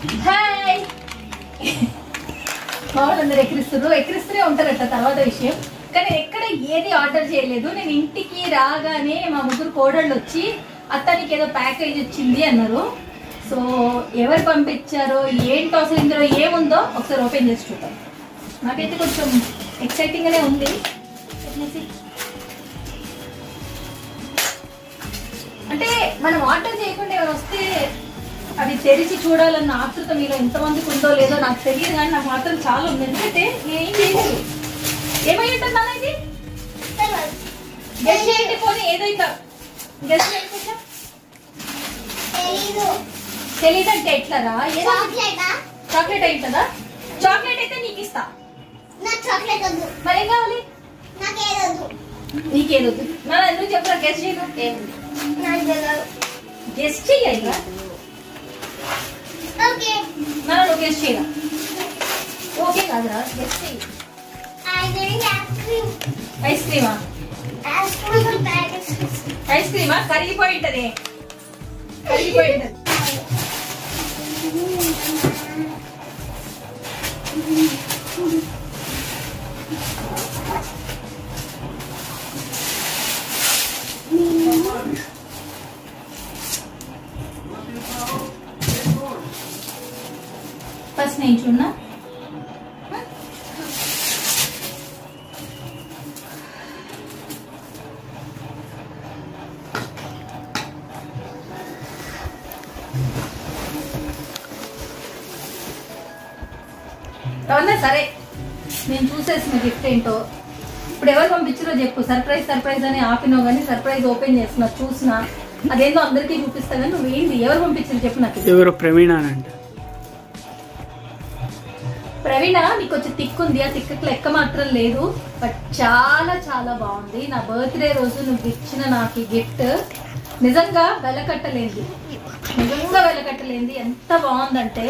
Hi వాళ్ళందరూ ఎక్కిరిస్తున్నారు ఎక్కిరిస్తూనే ఉంటారట తర్వాత విషయం కానీ నేను ఎక్కడ ఏది ఆర్డర్ చేయలేదు నేను ఇంటికి రాగానే మా ముగ్గురు కోడళ్ళు వచ్చి అతనికి ఏదో ప్యాకేజ్ వచ్చింది అన్నారు సో ఎవరు పంపించారో ఏంటో అసలు ఇందులో ఏముందో ఒకసారి ఓపెన్ చేసి చూద్దాం నాకైతే కొంచెం ఎక్సైటింగ్ గానే ఉంది Let me see. అంటే మనం ఆర్డర్ చేయకుండా ఎవరు వస్తే అవి తెరిచి చూడాలన్న ఆతృత మీలో ఎంతమందికి ఉందో లేదో నాకు తెలియదు కానీ నాకు మాత్రం చాలా ఉంది ఎందుకంటే నేను ఏం చేయలేదు ఏమై ఉంటుంది నాన్న ఇది గెస్ట్ చేయండి పోనీ ఏదో ఇట్లా గెస్ట్ చేయండి కొంచెం. తెలీదు తెలీదంటే ఎట్లారా ఏదో చాక్లెటా చాక్లెట్ అయి ఉంటుందా చాక్లెట్ అయితే నీకు ఇస్తా నాకు చాక్లెట్ వద్దు మరి ఏం కావాలి నాకు ఏదొద్దు నీకేదొద్దు నా ఎందుకు చెప్తా గెస్ట్ చేయను ఏముంది నాకు తెలియదు గెస్ట్ చెయ్యాలి ఓకే నా నువ్వు గెస్ట్ చేయరా ఓకే కాదురా గెస్ట్ చెయ్యి I drink ice cream ice క్రీమా ఐస్ క్రీమ్ ప్యాకెట్స్ ఐస్ క్రీమా కరిగిపోయి ఉంటది కరిగిపోయి ఉంటది ఫస్ట్ నేను చూడనా అవునా సరే నేను చూసేసిన గిఫ్ట్ ఏంటో ఇప్పుడు ఎవరు పంపించారో చెప్పు సర్ప్రైజ్ సర్ప్రైజ్ అని ఆపినావు కానీ సర్ప్రైజ్ ఓపెన్ చేస్తున్నా చూసిన అదేందో అందరికీ చూపిస్తా కానీ నువ్వు ఏంటి ఎవరు పంపించారు చెప్పు నాకు ఎవరు ప్రవీణ అంట ప్రవీణ నీకు కొంచెం తిక్కు ఉంది ఆ తిక్కకు లెక్క మాత్రం లేదు బట్ చాలా చాలా బాగుంది నా బర్త్డే రోజు నువ్వు ఇచ్చిన నాకు ఈ గిఫ్ట్ నిజంగా వెలకట్టలేంది నిజంగా వెలకట్టలేంది ఎంత బాగుందంటే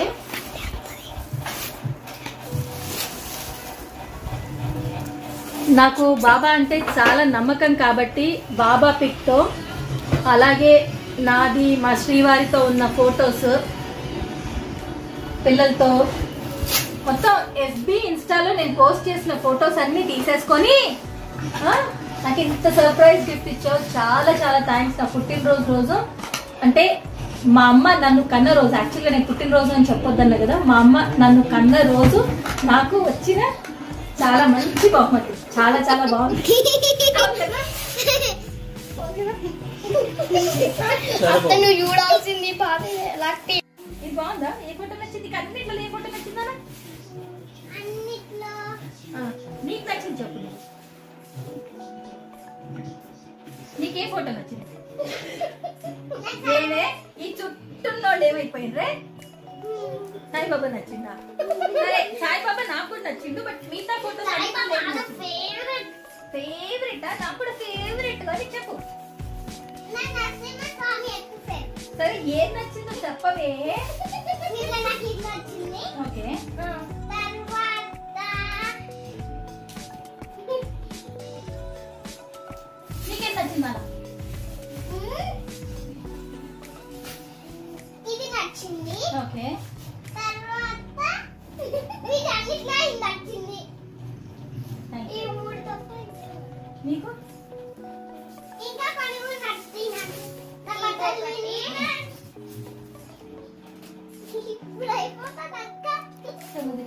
నాకు బాబా అంటే చాలా నమ్మకం కాబట్టి బాబా పిక్తో అలాగే నాది మా శ్రీవారితో ఉన్న ఫొటోస్ పిల్లలతో మొత్తం ఎఫ్బి ఇన్స్టాలో నేను పోస్ట్ చేసిన ఫొటోస్ అన్ని తీసేసుకొని ఆ, నాకు ఇంత సర్ప్రైజ్ గిఫ్ట్ ఇచ్చావు చాలా చాలా థ్యాంక్స్ నా పుట్టినరోజు రోజు అంటే మా అమ్మ నన్ను కన్న రోజు యాక్చువల్గా నేను పుట్టినరోజు అని చెప్పొద్దన్న కదా మా అమ్మ నన్ను కన్న రోజు నాకు వచ్చిన చాలా మంచి బహుమతి చాలా చాలా బాగుంది అవును కదా? అతను చూడాల్సింది పాత లాక్టి ఇది బాగుందా ఏ ఫోటో నచ్చింది నీకు అన్నిట్లో ఏ ఫోటో నచ్చిందా అన్నిట్లో ఆ, నీకు నచ్చింది చెప్పు నువ్వు. నీకే ఫోటో నచ్చింది నేనే ఈ చుట్టూన్నోళ్ళు ఏమైపోయినరే సాయిబాబా నచ్చిందా సరే సాయిబాబా నాకు కూడా నచ్చిండు బట్ మిగతా ఫోటో సాయిబాబా ఫేవరెట్ ఫేవరెట్ నాకు కూడా ఫేవరెట్ అని చెప్పు నాకు నరసింహ స్వామి ఎక్కువ ఫేవరెట్ సరే ఏం నచ్చిందో చెప్పవే ఇలా నాకు ఇది నచ్చింది ఓకే తర్వాత నీకేం నచ్చిందా మ్మ్. ఇది నచ్చింది ఓకే తర్వాత వీటన్నిట్లో ఇది నచ్చింది థ్యాంక్ ఈ యూ మూడు తప్ప నీకు ఇంకా కొన్ని కూడా నచ్చింది నాకు ఒకటి. ఇప్పుడు అయిపోతుంది అక్క చదువు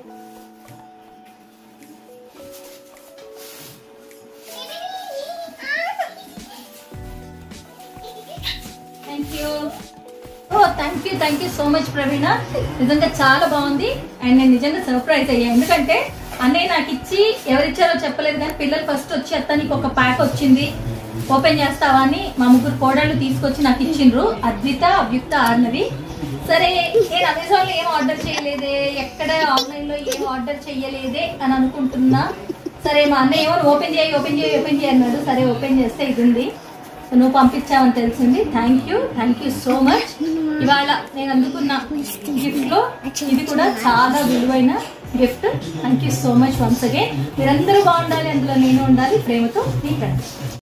thank you oh thank you thank you so much Praveena నిజంగా చాలా బాగుంది అండ్ నేను నిజంగా సర్ప్రైజ్ అయ్యా ఎందుకంటే అన్నయ్య నాకు ఇచ్చి ఎవరిచ్చారో చెప్పలేదు కానీ పిల్లలు ఫస్ట్ వచ్చి అత్త నీకు ఒక ప్యాక్ వచ్చింది ఓపెన్ చేస్తావా అని మా ముగ్గురు కోడళ్ళు తీసుకొచ్చి నాకు ఇచ్చిండ్రు అద్విత అభ్యుక్త ఆర్నవి సరే నేను అమెజాన్ లో ఏం ఆర్డర్ చేయలేదే ఎక్కడ ఆన్లైన్ లో ఏం ఆర్డర్ చేయలేదే అని అనుకుంటున్నా సరే మా అన్నయ్య ఏమో ఓపెన్ చేయి ఓపెన్ చేయి ఓపెన్ చేయి అన్నాడు సరే ఓపెన్ చేస్తే ఇది ఉంది సో నువ్వు పంపించావని తెలిసింది thank you thank you so much ఇవాళ నేను అందుకున్న గిఫ్ట్ లో ఇది కూడా చాలా విలువైన gift thank you so much once again మీరందరూ బాగుండాలి అందులో నేను ఉండాలి ప్రేమతో మీ ఫ్రెండ్స్